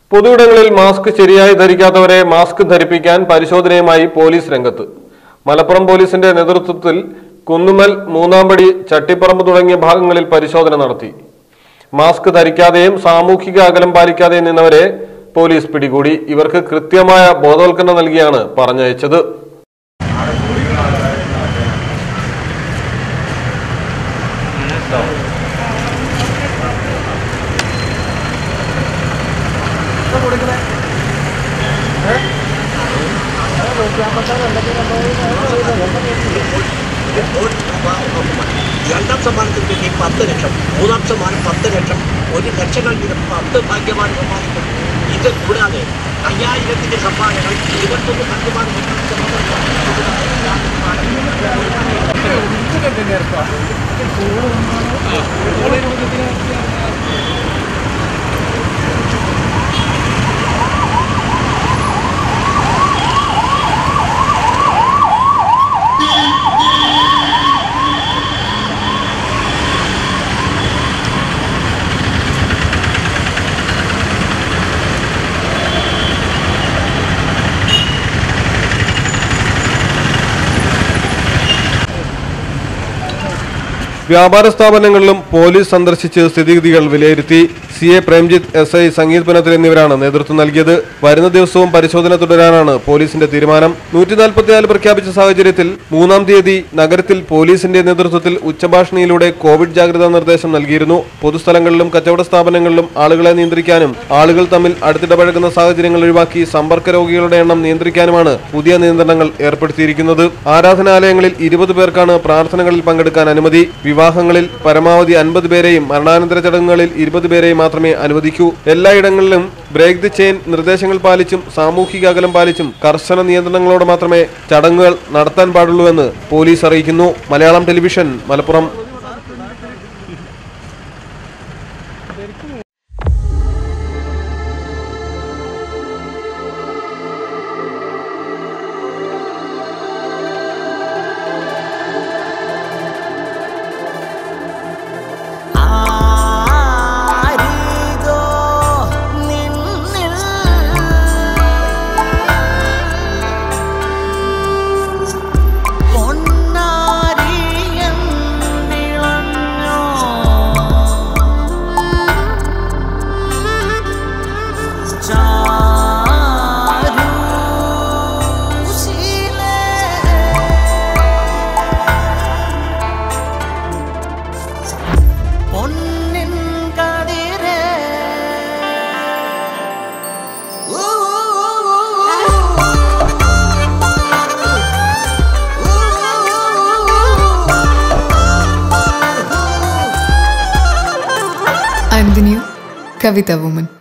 പൊതുയിടങ്ങളിൽ mask ശരിയായി ധരിക്കാത്തവരെ mask ധരിപ്പിക്കാൻ പരിശോധനയുമായി police രംഗത്ത് മലപ്പുറം പോലീസിന്റെ നേതൃത്വത്തിൽ കുന്നുമൽ മൂന്നാമ്പടി ചട്ടിപ്പറമ്പ് തുടങ്ങിയ ഭാഗങ്ങളിൽ പരിശോധന നടത്തി മാസ്ക് ധരിക്കാതെയും സാമൂഹിക അകലം പാലിക്കാതെയും നിന്നവരെ പോലീസ് പിടികൂടി ഇവർക്ക് കൃത്യമായ ബോധവൽക്കരണം നൽകിയാണ് പറഞ്ഞയച്ചത് രണ്ടാം സമ്മാനത്തിന് കിട്ടി പത്ത് ലക്ഷം മൂന്നാം സമ്മാനം പത്ത് ലക്ഷം ഒരു ലക്ഷങ്ങൾ വീതം പത്ത് ഭാഗ്യവാൻ സമ്മാനിക്കും ഇത് കൂടാതെ അയ്യായിരത്തിന്റെ സമ്മാനങ്ങൾ ഇരുപത്തൊന്ന് ഭാഗ്യവാൻ വ്യാപാര സ്ഥാപനങ്ങളിലും പോലീസ് സന്ദർശിച്ച് സ്ഥിതിഗതികൾ വിലയിരുത്തി C A Premjith S I Sangeeth Punathil എന്നിവരാണ് നേതൃത്വം നൽകിയത് വരുന്ന ദിവസവും പരിശോധന തുടരാനാണ് പോലീസിന്റെ തീരുമാനം നൂറ്റി നാൽപ്പത്തിനാല് പ്രഖ്യാപിച്ച സാഹചര്യത്തിൽ മൂന്നാം തീയതി നഗരത്തിൽ പോലീസിന്റെ നേതൃത്വത്തിൽ ഉച്ചഭാഷണിയിലൂടെ കോവിഡ് ജാഗ്രതാ നിർദ്ദേശം നൽകിയിരുന്നു പൊതുസ്ഥലങ്ങളിലും കച്ചവട സ്ഥാപനങ്ങളിലും ആളുകളെ നിയന്ത്രിക്കാനും ആളുകൾ തമ്മിൽ അടുത്തിടപഴകുന്ന സാഹചര്യങ്ങൾ ഒഴിവാക്കി സമ്പർക്ക രോഗികളുടെ എണ്ണം നിയന്ത്രിക്കാനുമാണ് പുതിയ നിയന്ത്രണങ്ങൾ ഏർപ്പെടുത്തിയിരിക്കുന്നത് ആരാധനാലയങ്ങളിൽ ഇരുപത് പേർക്കാണ് പ്രാർത്ഥനകളിൽ പങ്കെടുക്കാൻ അനുമതി വിവാഹങ്ങളിൽ പരമാവധി അൻപത് പേരെയും മരണാനന്തര ചടങ്ങുകളിൽ ഇരുപത് പേരെയും മാത്രമേ അനുവദിക്കൂ എല്ലായിടങ്ങളിലും ബ്രേക്ക് ദി ചെയിൻ നിർദ്ദേശങ്ങൾ പാലിച്ചും സാമൂഹിക അകലം പാലിച്ചും കർശന നിയന്ത്രണങ്ങളോടെ മാത്രമേ ചടങ്ങുകൾ നടത്താൻ പാടുള്ളൂവെന്ന് പോലീസ് അറിയിക്കുന്നു മലയാളം ടെലിവിഷൻ മലപ്പുറം ആരിതോ നിന്നിൽ പൊന്നാരിയം വിളഞ്ഞോ പൊന്നിൻ കതിരേ I'm the new Kavita woman.